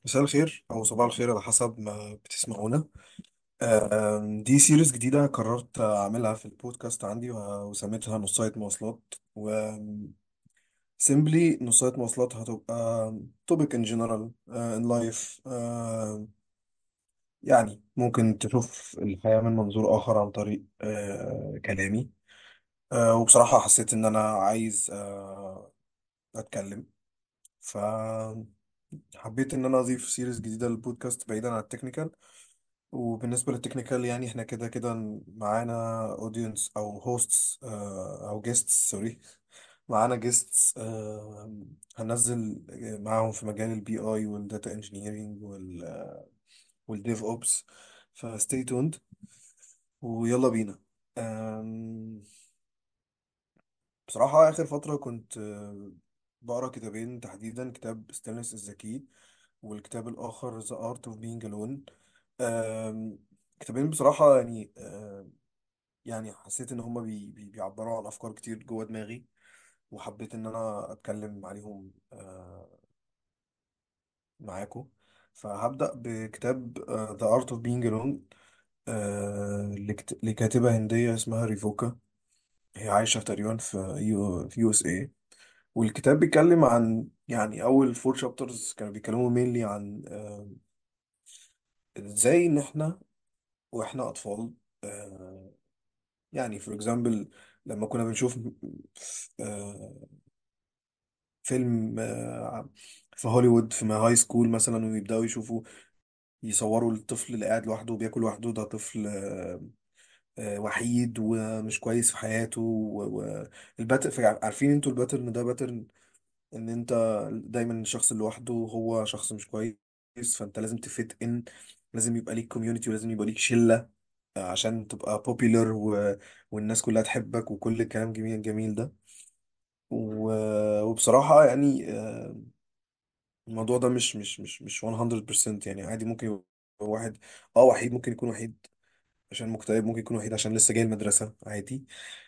مساء الخير أو صباح الخير على حسب ما بتسمعونا آم، دي سيريز جديدة قررت أعملها في البودكاست عندي وه- وسميتها نصاية مواصلات و simply نصاية مواصلات هتبقى topic in general uh, in life uh, يعني ممكن تشوف الحياة من منظور آخر عن طريق uh, كلامي uh, وبصراحة حسيت إن أنا عايز uh, أتكلم فحبيت إن أنا أضيف سيريز جديدة للبودكاست بعيدا عن التكنيكال وبالنسبة للتكنيكال يعني احنا كده كده معانا اودينس او هوستس او جيستس سوري معانا جيستس هننزل معاهم في مجال البي اي والداتا انجينيرينج والديف اوبس فستي توند ويلا بينا أم، بصراحة آخر فترة كنت آه، بقرا كتابين تحديدا كتاب ستانلس الذكي والكتاب الآخر The Art of Being Alone أم، كتابين بصراحة يعني يعني حسيت ان هما بي بي بيعبروا عن افكار كتير جوه دماغي وحبيت ان انا اتكلم عليهم آه، معاكم فهبدأ بكتاب آه، The Art of Being Alone آه، لكت- لكاتبة هندية اسمها ريفوكا هي عايشة تقريبا في يو في يو اس اي والكتاب بيتكلم عن يعني اول فور شابترز كانوا بيتكلموا مينلي عن آه، ازاي ان احنا واحنا اطفال آه، يعني فور اكزامبل لما كنا بنشوف آه، فيلم آه، في هوليوود في هاي سكول مثلا ويبداوا يشوفوا يصوروا الطفل اللي قاعد لوحده وبياكل لوحده ده طفل آه، آه، وحيد ومش كويس في حياته والباتر عارفين انتوا الباترن ده باترن ان انت دايما الشخص اللي لوحده هو شخص مش كويس فانت لازم تفيت ان لازم يبقى ليك كوميونتي ولازم يبقى ليك شلة آه، عشان تبقى بوبيلر و... والناس كلها تحبك وكل الكلام جميل جميل ده و... وبصراحة يعني آه، الموضوع ده مش مش مش مش 100% يعني عادي ممكن يبقى واحد اه وحيد ممكن يكون وحيد عشان مكتئب ممكن يكون وحيد عشان لسه جاي المدرسة عادي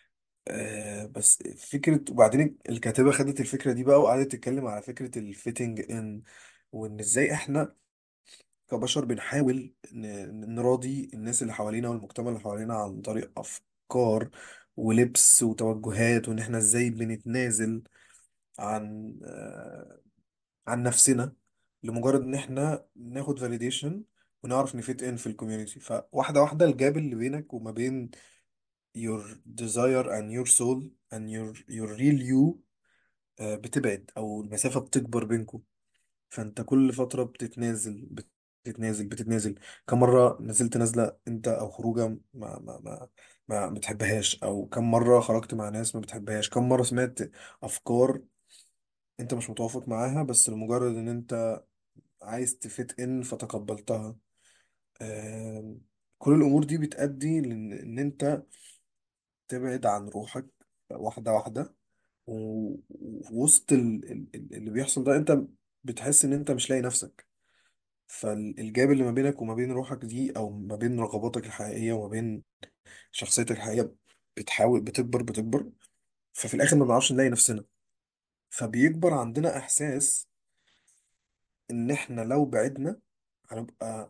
آه بس فكرة وبعدين الكاتبة خدت الفكرة دي بقى وقعدت تتكلم على فكرة الفيتنج ان وان ازاي احنا كبشر بنحاول ن- نراضي الناس اللي حوالينا والمجتمع اللي حوالينا عن طريق افكار ولبس وتوجهات وان احنا ازاي بنتنازل عن آه، عن نفسنا لمجرد ان احنا ناخد فاليديشن ونعرف نفيت ان في الكوميونتي فواحده واحده الجاب اللي بينك وما بين your desire and your soul and your your real you آه، بتبعد او المسافه بتكبر بينكم فانت كل فتره بتتنازل بتتنازل بتتنازل كم مره نزلت نازله انت او خروجه ما ما ما ما بتحبهاش او كم مره خرجت مع ناس ما بتحبهاش كم مره سمعت افكار انت مش متوافق معاها بس لمجرد ان انت عايز تفيت ان فتقبلتها آم، كل الامور دي بتؤدي لان إن انت تبعد عن روحك واحده واحده و- ووسط ال- ال- ال- اللي بيحصل ده انت بتحس ان انت مش لاقي نفسك فالجاب اللي ما بينك وما بين روحك دي او ما بين رغباتك الحقيقيه وما بين شخصيتك الحقيقيه بتحاول بتكبر بتكبر ففي الاخر ما بنعرفش نلاقي نفسنا فبيكبر عندنا احساس ان احنا لو بعدنا هنبقى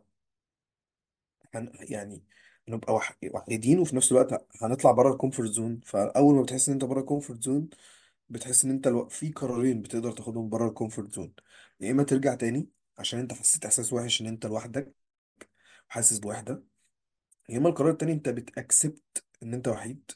هن يعني هنبقى وح- وحيدين وفي نفس الوقت هنطلع بره الكومفورت زون فاول ما بتحس ان انت بره الكومفورت زون بتحس ان انت الو... في قرارين بتقدر تاخدهم بره الكومفورت زون يا اما ترجع تاني عشان انت حسيت احساس وحش ان انت لوحدك حاسس بوحده يا اما القرار التاني انت بتاكسبت ان انت وحيد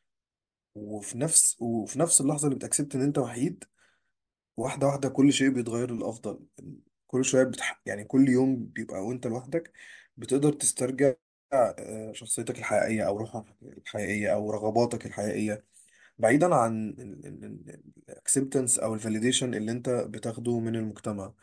وفي نفس وفي نفس اللحظه اللي بتاكسبت ان انت وحيد واحده واحده كل شيء بيتغير للافضل كل شويه بتح... يعني كل يوم بيبقى وانت لوحدك بتقدر تسترجع آه، شخصيتك الحقيقيه او روحك الحقيقيه او رغباتك الحقيقيه بعيدا عن الاكسبتنس او الفاليديشن اللي انت بتاخده من المجتمع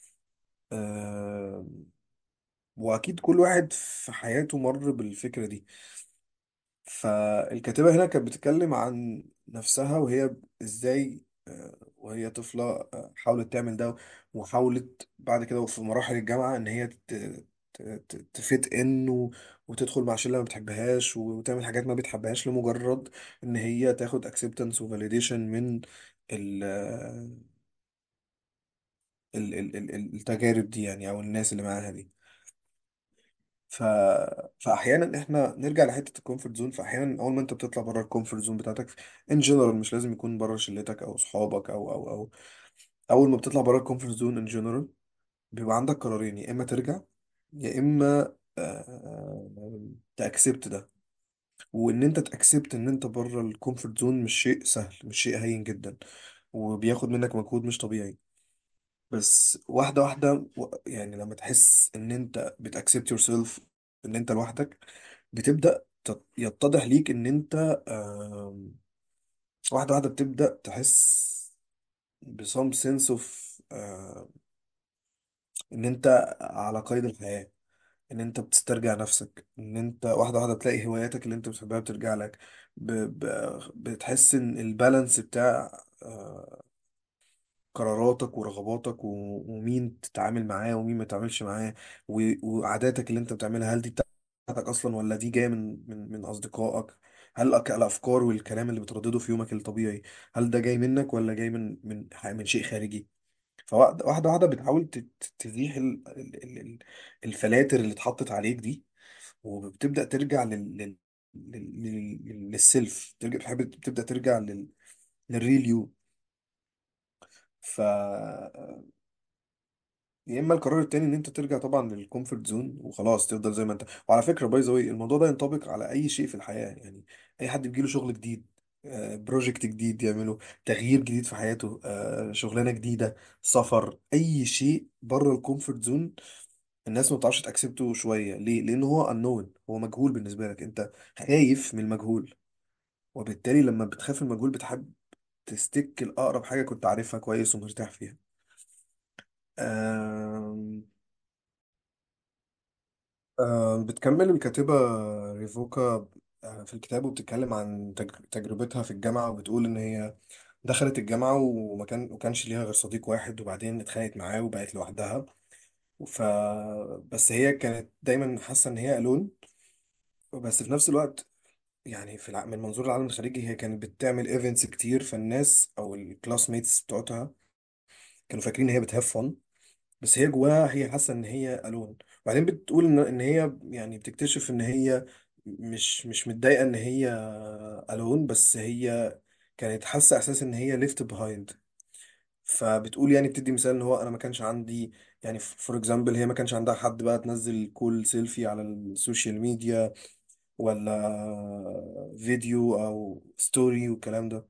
آه، واكيد كل واحد في حياته مر بالفكره دي فالكاتبة هنا كانت بتتكلم عن نفسها وهي ازاي آه، وهي طفلة آه، حاولت تعمل ده وحاولت بعد كده في مراحل الجامعة ان هي ت- ت- ت- تفيت ان و- وتدخل مع شلة ما بتحبهاش وتعمل حاجات ما بتحبهاش لمجرد ان هي تاخد acceptance و validation من ال ال ال ال ال- التجارب دي يعني او الناس اللي معاها دي ف... فاحيانا احنا نرجع لحته الكومفورت زون فاحيانا اول ما انت بتطلع بره الكومفورت زون بتاعتك ان جنرال مش لازم يكون بره شلتك او صحابك او او او اول ما بتطلع بره الكومفورت زون ان جنرال بيبقى عندك قرارين يا اما ترجع يا اما تاكسبت ده وان انت تاكسبت ان انت بره الكومفورت زون مش شيء سهل مش شيء هين جدا وبياخد منك مجهود مش طبيعي بس واحده واحده و- يعني لما تحس ان انت بتاكسبت يور سيلف ان انت لوحدك بتبدا تت- يتضح ليك ان انت آم، واحده واحده بتبدا تحس ب some sense of آه، ان انت على قيد الحياه ان انت بتسترجع نفسك ان انت واحده واحده بتلاقي هواياتك اللي انت بتحبها بترجع لك ب... ب... بتحس ان البالانس بتاع آه، قراراتك ورغباتك و... ومين تتعامل معاه ومين ما تتعاملش معاه و... وعاداتك اللي انت بتعملها هل دي بتاعتك اصلا ولا دي جايه من من من اصدقائك هل الأك- الافكار والكلام اللي بتردده في يومك الطبيعي هل ده جاي منك ولا جاي من من من شيء خارجي فواحده واحده واحده بتحاول تت- تزيح ال... ال... ال... الفلاتر اللي اتحطت عليك دي وبتبدأ ترجع لل... لل... لل... لل... للسيلف ترجع بتحب بتبدأ ترجع لل... للريل يو ف يا اما القرار التاني ان انت ترجع طبعا للكومفورت زون وخلاص تفضل زي ما انت وعلى فكره باي ذا واي الموضوع ده ينطبق على اي شيء في الحياه يعني اي حد بيجيله شغل جديد بروجكت جديد يعمله تغيير جديد في حياته آه، شغلانه جديده سفر اي شيء بره الكومفورت زون الناس ما بتعرفش تاكسبته شويه ليه لان هو unknown هو مجهول بالنسبه لك انت خايف من المجهول وبالتالي لما بتخاف من المجهول بتحب تستك الأقرب حاجة كنت عارفها كويس ومرتاح فيها آم، آم، بتكمل الكاتبة ريفوكا آه، في الكتاب وبتتكلم عن تج- تجربتها في الجامعة وبتقول إن هي دخلت الجامعة وما كان ما كانش ليها غير صديق واحد وبعدين اتخانقت معاه وبقت لوحدها ف بس هي كانت دايما حاسة إن هي ألون بس في نفس الوقت يعني في الع... من منظور العالم الخارجي هي كانت بتعمل ايفنتس كتير فالناس او الكلاس ميتس بتوعتها كانوا فاكرين ان هي بتهاف فن بس هي جواها هي حاسه ان هي الون وبعدين بتقول ان ان هي يعني بتكتشف ان هي مش مش متضايقه ان هي الون بس هي كانت حاسه احساس ان هي ليفت بيهايند فبتقول يعني بتدي مثال ان هو انا ما كانش عندي يعني فور اكزامبل هي ما كانش عندها حد بقى تنزل كول سيلفي على السوشيال ميديا ولا فيديو او ستوري والكلام ده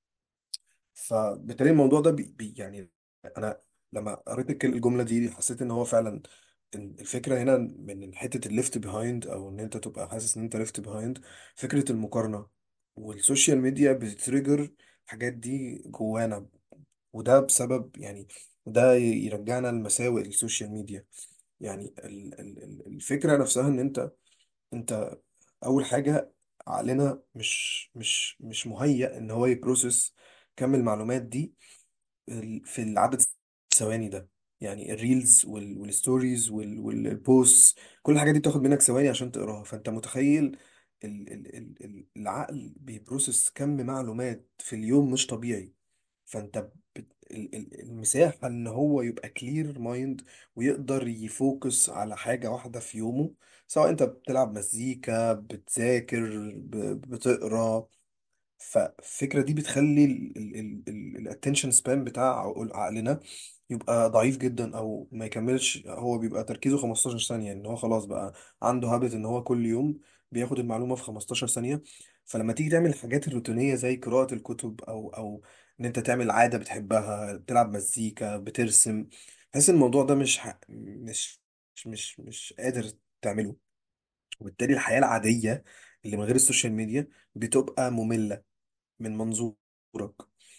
فبالتالي الموضوع ده بي بي يعني انا لما قريت الك- الجمله دي حسيت ان هو فعلا إن الفكره هنا من حته الليفت بيهايند او ان انت تبقى حاسس ان انت ليفت بيهايند فكره المقارنه والسوشيال ميديا بتتريجر الحاجات دي جوانا وده بسبب يعني ده يرجعنا لمساوئ السوشيال ميديا يعني ال- ال- ال- الفكره نفسها ان انت انت اول حاجه عقلنا مش مش مش مهيأ ان هو يبروسس كم المعلومات دي ال- في العدد الثواني ده يعني الريلز وال- والستوريز وال- والبوست كل الحاجات دي بتاخد منك ثواني عشان تقراها فانت متخيل ال ال ال ال- العقل بيبروسس كم معلومات في اليوم مش طبيعي فانت بت... ال- ال- المساحة ان هو يبقى كلير مايند ويقدر يفوكس على حاجة واحدة في يومه سواء انت بتلعب مزيكا بتذاكر ب... بتقرا فالفكرة دي بتخلي الاتنشن سبان بتاع عقل- عقلنا يبقى ضعيف جدا او ما يكملش هو بيبقى تركيزه 15 ثانية ان هو خلاص بقى عنده هابت ان هو كل يوم بياخد المعلومة في 15 ثانية فلما تيجي تعمل الحاجات الروتينية زي قراءة الكتب او او ان انت تعمل عادة بتحبها بتلعب مزيكا بترسم تحس إن الموضوع ده مش ح... مش مش مش قادر تعمله وبالتالي الحياة العادية اللي من غير السوشيال ميديا بتبقى مملة من منظورك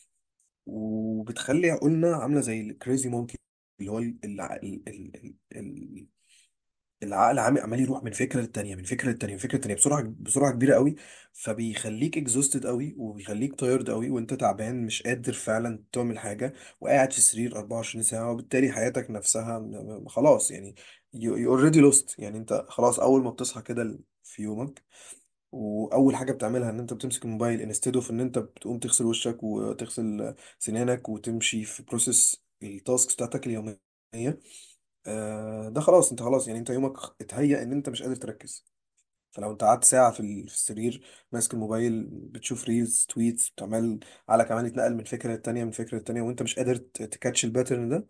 وبتخلي عقولنا عامله زي الكريزي مونكي اللي هو ال- الع- ال- ال- ال- ال- العقل عامل عمال يروح من فكره للتانيه من فكره للتانيه من فكره للتانيه بسرعه بسرعه كبيره قوي فبيخليك اكزوستد قوي وبيخليك تايرد قوي وانت تعبان مش قادر فعلا تعمل حاجه وقاعد في السرير 24 ساعه وبالتالي حياتك نفسها م- م- خلاص يعني you already lost يعني انت خلاص اول ما بتصحى كده في يومك واول حاجه بتعملها ان انت بتمسك الموبايل انستيد اوف ان انت بتقوم تغسل وشك وتغسل سنانك وتمشي في بروسيس التاسكس بتاعتك اليوميه آه، ده خلاص انت خلاص يعني انت يومك اتهيأ ان انت مش قادر تركز فلو انت قعدت ساعة في ال- في السرير ماسك الموبايل بتشوف ريلز تويتس بتعمل على كمان يتنقل من فكرة للتانية من فكرة للتانية وانت مش قادر ت- تكاتش الباترن ده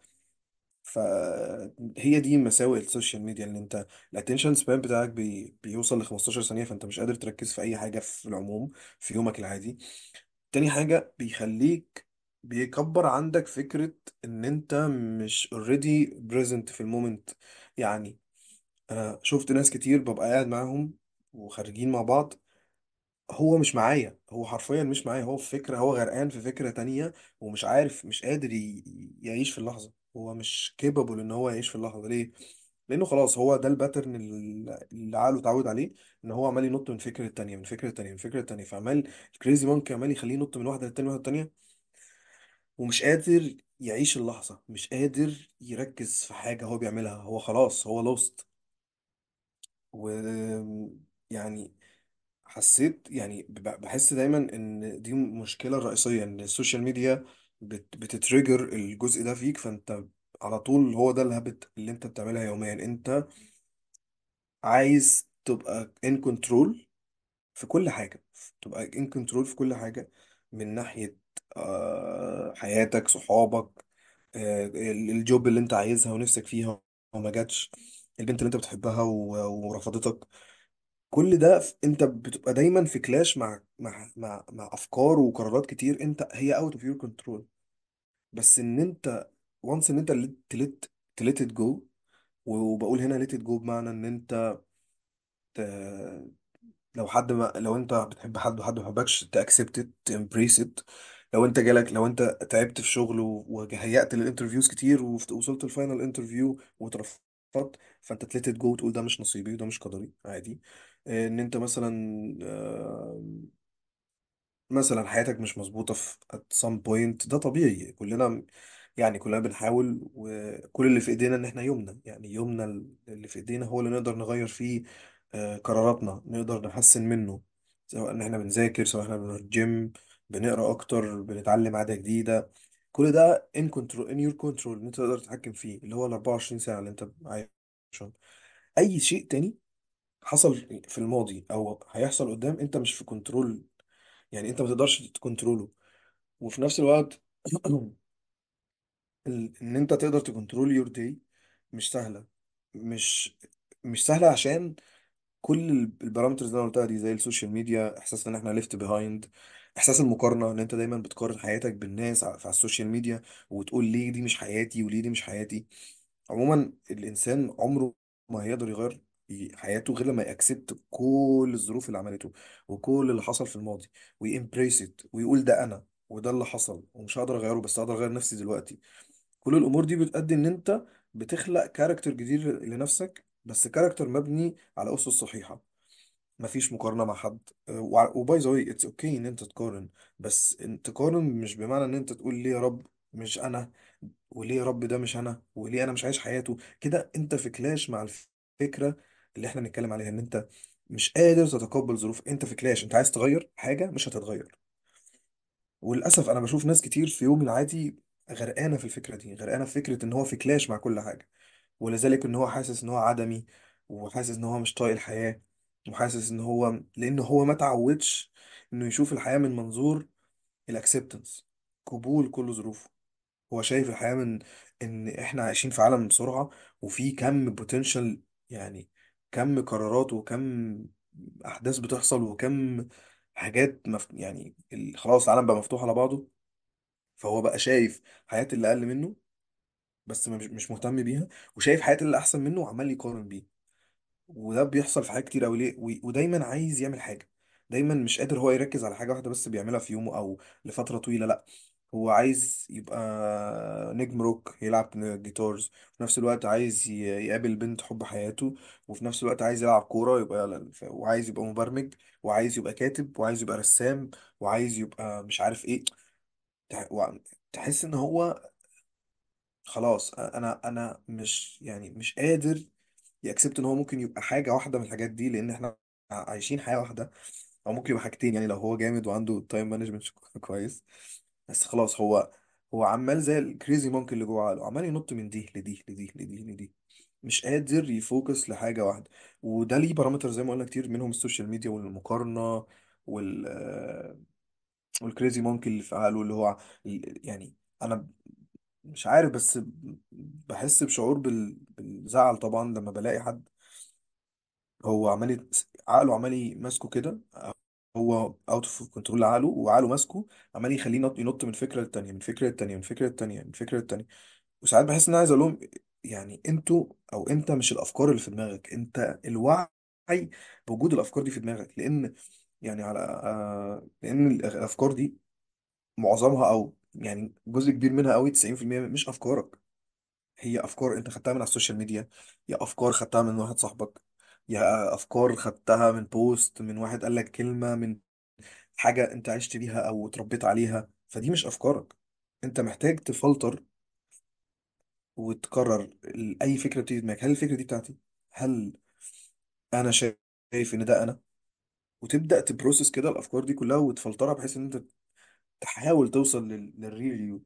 فهي دي مساوئ السوشيال ميديا ان انت الاتنشن سبان بتاعك بي بيوصل ل 15 ثانية فانت مش قادر تركز في اي حاجة في العموم في يومك العادي تاني حاجة بيخليك بيكبر عندك فكرة ان انت مش already present في المومنت يعني انا شفت ناس كتير ببقى قاعد معاهم وخارجين مع بعض هو مش معايا هو حرفيا مش معايا هو في فكرة هو غرقان في فكرة تانية ومش عارف مش قادر ي- يعيش في اللحظة هو مش كيبابل ان هو يعيش في اللحظة ليه؟ لانه خلاص هو ده الباترن اللي اللي عقله اتعود عليه ان هو عمال ينط من فكرة تانية من فكرة تانية من فكرة تانية فعمال الكريزي مونكي عمال يخليه ينط من واحدة للتانية واحدة للتانية ومش قادر يعيش اللحظة مش قادر يركز في حاجة هو بيعملها هو خلاص هو لوست و يعني حسيت يعني ب- بحس دايما ان دي مشكلة رئيسية ان السوشيال ميديا بت بتتريجر الجزء ده فيك فانت على طول هو ده الهابت اللي انت بتعملها يوميا انت عايز تبقى in control في كل حاجة تبقى in control في كل حاجة من ناحية آه، حياتك صحابك آه، ال- الجوب اللي انت عايزها ونفسك فيها وما جاتش البنت اللي انت بتحبها و- ورفضتك كل ده ف- انت بتبقى دايما في كلاش مع مع مع مع افكار وقرارات كتير انت هي اوت اوف يور كنترول بس ان انت وانس ان انت تلت تلت ات جو وبقول هنا ليت ات جو بمعنى ان انت ت- لو حد ما لو انت بتحب حد وحد ما بيحبكش تاكسبت ات تمبريس ات لو انت جالك لو انت تعبت في شغل و- وهيأت للانترفيوز كتير ووصلت الفاينل انترفيو واترفضت فانت تلت ات جو وتقول ده مش نصيبي وده مش قدري عادي اه، ان انت مثلا اه، مثلا حياتك مش مظبوطة في at some point ده طبيعي كلنا يعني كلنا بنحاول وكل اللي في ايدينا ان احنا يومنا يعني يومنا اللي في ايدينا هو اللي نقدر نغير فيه آه، قراراتنا نقدر نحسن منه سواء ان احنا بنذاكر سواء احنا بنروح الجيم بنقرا اكتر بنتعلم عادة جديدة كل ده in control in your control ان انت تقدر تتحكم فيه اللي هو ال 24 ساعة اللي انت عايشهم اي شيء تاني حصل في الماضي او هيحصل قدام انت مش في كنترول يعني انت ما تقدرش تكنتروله وفي نفس الوقت ال- ان انت تقدر تكنترول يور داي مش سهله مش مش سهله عشان كل ال- البارامترز اللي انا قلتها دي زي السوشيال ميديا احساس ان احنا ليفت بيهايند احساس المقارنه ان انت دايما بتقارن حياتك بالناس ع- على السوشيال ميديا وتقول ليه دي مش حياتي وليه دي مش حياتي عموما الانسان عمره ما هيقدر يغير ي- حياته غير لما يأكسبت كل الظروف اللي عملته وكل اللي حصل في الماضي ويمبريس ات ويقول ده انا وده اللي حصل ومش هقدر اغيره بس هقدر اغير نفسي دلوقتي كل الامور دي بتؤدي ان انت بتخلق كاركتر جديد لنفسك بس كاركتر مبني على اسس صحيحه مفيش مقارنه مع حد وباي ذا واي اتس اوكي ان انت تقارن بس انت تقارن مش بمعنى ان انت تقول ليه يا رب مش انا وليه يا رب ده مش انا وليه انا مش عايش حياته كده انت في كلاش مع الفكره اللي احنا بنتكلم عليها ان انت مش قادر تتقبل ظروف انت في كلاش انت عايز تغير حاجه مش هتتغير وللاسف انا بشوف ناس كتير في يوم العادي غرقانه في الفكره دي غرقانه في فكره ان هو في كلاش مع كل حاجه ولذلك ان هو حاسس ان هو عدمي وحاسس ان هو مش طايق الحياه وحاسس ان هو لان هو ما تعودش انه يشوف الحياه من منظور الاكسبتنس قبول كل ظروفه هو شايف الحياة من إن إحنا عايشين في عالم بسرعة وفي كم بوتنشال يعني كم قرارات وكم أحداث بتحصل وكم حاجات مف... يعني ال- خلاص العالم بقى مفتوح على بعضه فهو بقى شايف حياة اللي أقل منه بس مش مش مهتم بيها وشايف حياة اللي أحسن منه وعمال يقارن بيه وده بيحصل في حاجات كتير قوي ليه و- ودايما عايز يعمل حاجه دايما مش قادر هو يركز على حاجه واحده بس بيعملها في يومه او لفتره طويله لا هو عايز يبقى نجم روك يلعب جيتارز في نفس الوقت عايز ي- يقابل بنت حب حياته وفي نفس الوقت عايز يلعب كوره يبقى وعايز يبقى مبرمج وعايز يبقى كاتب وعايز يبقى رسام وعايز يبقى مش عارف ايه تح- وع- تحس ان هو خلاص انا انا مش يعني مش قادر يأكسبت ان هو ممكن يبقى حاجه واحده من الحاجات دي لان احنا عايشين حياه واحده او ممكن يبقى حاجتين يعني لو هو جامد وعنده تايم مانجمنت كويس بس خلاص هو هو عمال زي الكريزي مونكي اللي جوه عقله عمال ينط من دي لدي لدي لدي لدي مش قادر يفوكس لحاجة واحدة وده ليه بارامتر زي ما قلنا كتير منهم السوشيال ميديا والمقارنة وال آه، والكريزي مونكي اللي في عقله اللي هو ال- يعني انا مش عارف بس بحس بشعور بال... بالزعل طبعا لما بلاقي حد هو عمال يت- عقله عمال ماسكه كده هو اوت اوف كنترول عقله وعقله ماسكه عمال يخليه ينط ينط من فكره للتانيه من فكره للتانيه من فكره للتانيه من فكره للتانيه وساعات بحس ان انا عايز اقول لهم يعني انتوا او انت مش الافكار اللي في دماغك انت الوعي بوجود الافكار دي في دماغك لان يعني على آه، لان الافكار دي معظمها او يعني جزء كبير منها قوي 90% مش افكارك هي افكار انت خدتها من على السوشيال ميديا يا افكار خدتها من واحد صاحبك يا افكار خدتها من بوست من واحد قال لك كلمة من حاجة انت عشت بيها او اتربيت عليها فدي مش افكارك انت محتاج تفلتر وتقرر ال- اي فكرة بتيجي في دماغك هل الفكرة دي بتاعتي هل انا شايف ان ده انا وتبدأ تبروسس كده الافكار دي كلها وتفلترها بحيث ان انت تحاول توصل لل- للريل يو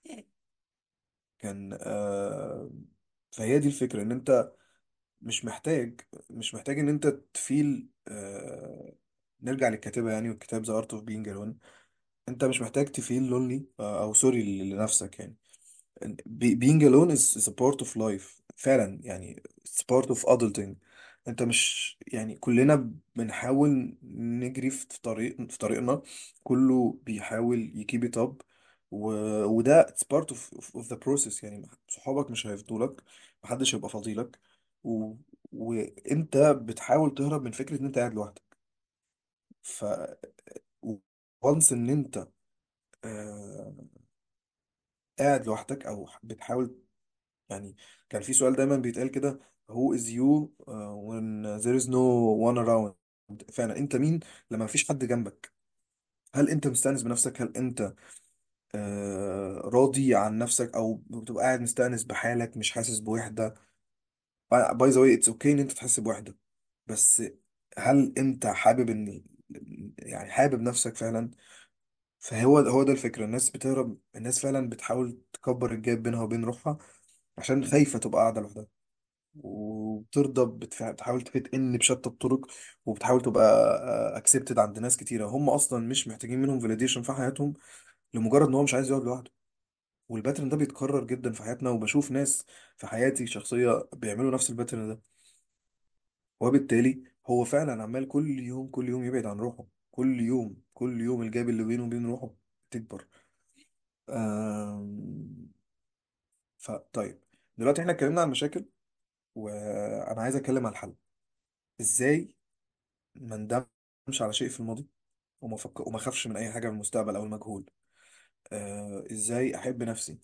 كان آه فهي دي الفكرة ان انت مش محتاج مش محتاج ان انت تفيل آه نرجع للكاتبة يعني والكتاب ذا ارت اوف بينج الون انت مش محتاج تفيل لونلي او سوري لنفسك يعني be- being alone is, is a part of life فعلا يعني it's part of adulting انت مش يعني كلنا بنحاول نجري في طريق في طريقنا كله بيحاول يكيب it up و... وده it's part of, of, of the process يعني صحابك مش هيفضولك محدش هيبقى فضيلك و... وانت بتحاول تهرب من فكرة ان انت قاعد لوحدك ف once ان انت آه، قاعد لوحدك او بتحاول يعني كان في سؤال دايما بيتقال كده who is you uh, when there is no one around فعلا انت مين لما مفيش حد جنبك هل انت مستأنس بنفسك هل انت آه راضي عن نفسك او بتبقى قاعد مستأنس بحالك مش حاسس بوحدة باي ذا واي اتس اوكي ان انت تحس بوحدة بس هل انت حابب ان يعني حابب نفسك فعلا فهو هو ده الفكرة الناس بتهرب الناس فعلا بتحاول تكبر الجاب بينها وبين روحها عشان خايفة تبقى قاعدة لوحدها وبترضى بتفع- بتحاول تفيت ان بشتى الطرق وبتحاول تبقى اكسبتد عند ناس كتيره هم اصلا مش محتاجين منهم فاليديشن في حياتهم لمجرد ان هو مش عايز يقعد لوحده والباترن ده بيتكرر جدا في حياتنا وبشوف ناس في حياتي شخصيه بيعملوا نفس الباترن ده وبالتالي هو فعلا عمال كل يوم كل يوم يبعد عن روحه كل يوم كل يوم الجاب اللي بينه وبين روحه تكبر أم... فطيب دلوقتي احنا اتكلمنا عن المشاكل وانا عايز اتكلم عن الحل ازاي ما ندمش على شيء في الماضي وما فك... وما اخافش من اي حاجه في المستقبل او المجهول آه ازاي احب نفسي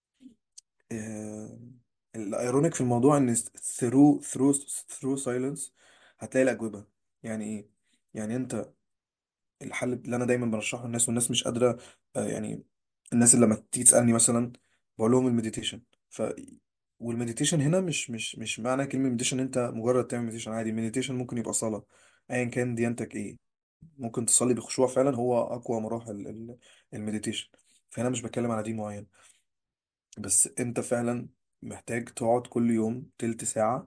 آه الايرونيك في الموضوع ان through through through silence هتلاقي الاجوبه يعني ايه يعني انت الحل اللي انا دايما برشحه للناس والناس مش قادره آه يعني الناس اللي لما تيجي تسالني مثلا بقول لهم المديتيشن ف والمديتيشن هنا مش مش مش معنى كلمه مديتيشن انت مجرد تعمل مديتيشن عادي المديتيشن ممكن يبقى صلاه ايا كان ديانتك ايه ممكن تصلي بخشوع فعلا هو اقوى مراحل ال- المديتيشن فهنا مش بتكلم على دين معين بس انت فعلا محتاج تقعد كل يوم تلت ساعة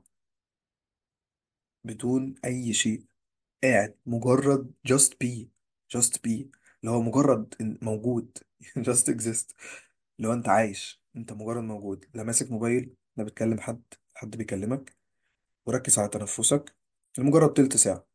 بدون اي شيء قاعد مجرد just be just be اللي هو مجرد إن- موجود just exist لو انت عايش انت مجرد موجود لا ماسك موبايل لا بتكلم حد حد بيكلمك وركز على تنفسك لمجرد تلت ساعة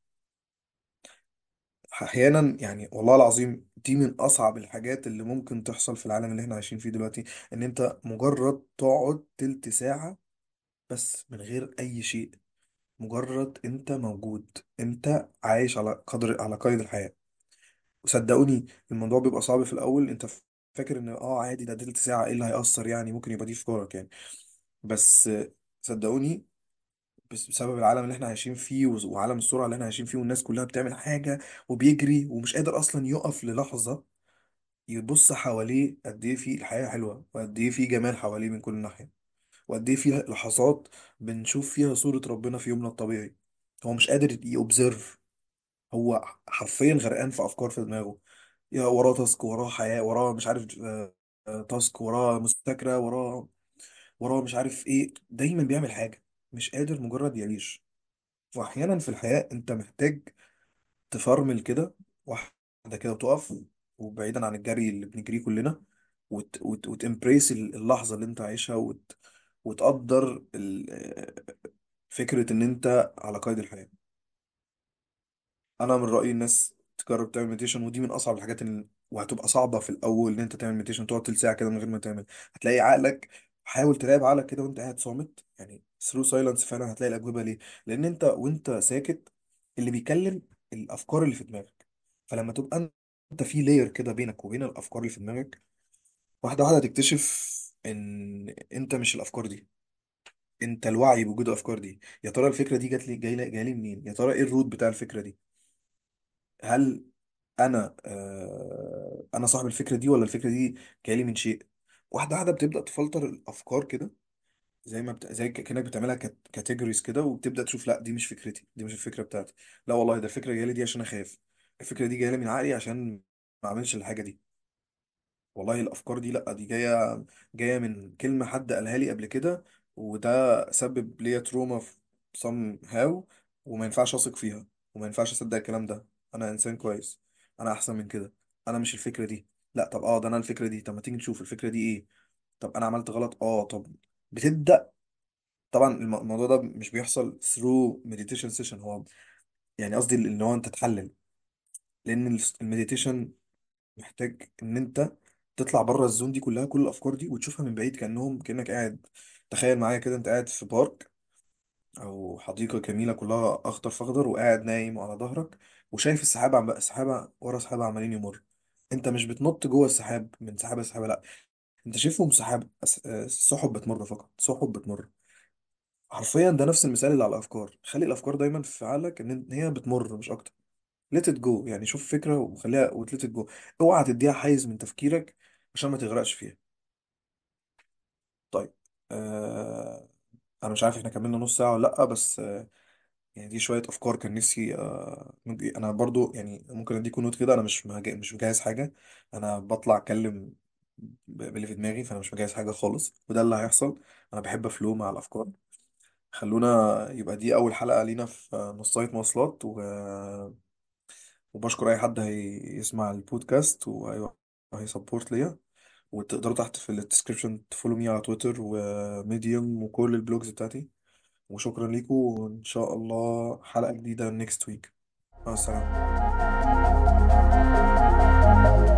احيانا يعني والله العظيم دي من اصعب الحاجات اللي ممكن تحصل في العالم اللي احنا عايشين فيه دلوقتي ان انت مجرد تقعد تلت ساعة بس من غير اي شيء مجرد انت موجود انت عايش على قدر على قيد الحياة وصدقوني الموضوع بيبقى صعب في الاول انت فاكر ان اه عادي ده تلت ساعة ايه اللي هيأثر يعني ممكن يبقى دي افكارك يعني بس صدقوني بس بسبب العالم اللي احنا عايشين فيه وز- وعالم السرعة اللي احنا عايشين فيه والناس كلها بتعمل حاجة وبيجري ومش قادر اصلا يقف للحظة يبص حواليه قد ايه في الحياة حلوة وقد ايه في جمال حواليه من كل ناحية وقد ايه في لحظات بنشوف فيها صورة ربنا في يومنا الطبيعي هو مش قادر يوبزرف هو حرفيا غرقان في افكار في دماغه يا وراه تاسك وراه حياة وراه مش عارف تاسك وراه مذاكره وراه وراه مش عارف ايه دايما بيعمل حاجه مش قادر مجرد يعيش واحيانا في الحياه انت محتاج تفرمل كده واحده كده وتقف وبعيدا عن الجري اللي بنجريه كلنا وت وت وتمبريس اللحظه اللي انت عايشها وت وتقدر ال- فكره ان انت على قيد الحياه انا من رايي الناس تجرب تعمل مديتيشن ودي من اصعب الحاجات اللي وهتبقى صعبه في الاول ان انت تعمل مديتيشن تقعد تلت ساعه كده من غير ما تعمل هتلاقي عقلك حاول تراقب عقلك كده وانت قاعد صامت يعني ثرو سايلنس فعلا هتلاقي الاجوبه ليه لان انت وانت ساكت اللي بيكلم الافكار اللي في دماغك فلما تبقى انت في لاير كده بينك وبين الافكار اللي في دماغك واحده واحده هتكتشف ان انت مش الافكار دي انت الوعي بوجود الافكار دي يا ترى الفكره دي جات لي جايه لي جايه لي منين يا ترى ايه الروت بتاع الفكره دي هل انا آه انا صاحب الفكره دي ولا الفكره دي جايه من شيء واحده واحده بتبدا تفلتر الافكار كده زي ما بت... زي ك- كانك بتعملها كاتيجوريز كده وبتبدا تشوف لا دي مش فكرتي دي مش الفكره بتاعتي لا والله ده الفكره جايه لي دي عشان اخاف الفكره دي جايه لي من عقلي عشان ما اعملش الحاجه دي والله الافكار دي لا دي جايه جايه من كلمه حد قالها لي قبل كده وده سبب ليا تروما في some هاو وما ينفعش اثق فيها وما ينفعش اصدق الكلام ده انا انسان كويس انا احسن من كده انا مش الفكره دي لا طب اه ده انا الفكره دي طب ما تيجي نشوف الفكره دي ايه طب انا عملت غلط اه طب بتبدا طبعا الم- الموضوع ده مش بيحصل through meditation session هو يعني قصدي ان هو انت تحلل لان المديتيشن محتاج ان انت تطلع بره الزون دي كلها كل الافكار دي وتشوفها من بعيد كانهم كانك قاعد تخيل معايا كده انت قاعد في بارك او حديقه جميله كلها اخضر في اخضر وقاعد نايم على ظهرك وشايف السحابه عم السحابه ورا سحابه عمالين يمر انت مش بتنط جوه السحاب من سحابه لسحابه لا انت شايفهم سحاب أس- آه، سحب بتمر فقط سحب بتمر حرفيا ده نفس المثال اللي على الافكار خلي الافكار دايما في عقلك ان إن هي بتمر مش اكتر let it go يعني شوف فكرة وخليها وتلت it go اوعى تديها حيز من تفكيرك عشان ما تغرقش فيها طيب آه انا مش عارف احنا كملنا نص ساعة ولا لا بس آه يعني دي شوية افكار كان نفسي آه ممكن- انا برضو يعني ممكن اديكم نوت كده انا مش مهج- مش مجهز حاجة انا بطلع اتكلم ب- باللي في دماغي فانا مش مجهز حاجة خالص وده اللي هيحصل انا بحب افلو مع الافكار خلونا يبقى دي اول حلقة لينا في نصاية مواصلات و وبشكر اي حد هيسمع البودكاست وهيسبورت ليا وتقدروا تحت في الديسكربشن تفولو مي على تويتر وميديوم وكل البلوجز بتاعتي وشكرا ليكم وان شاء الله حلقة جديدة next week مع السلامة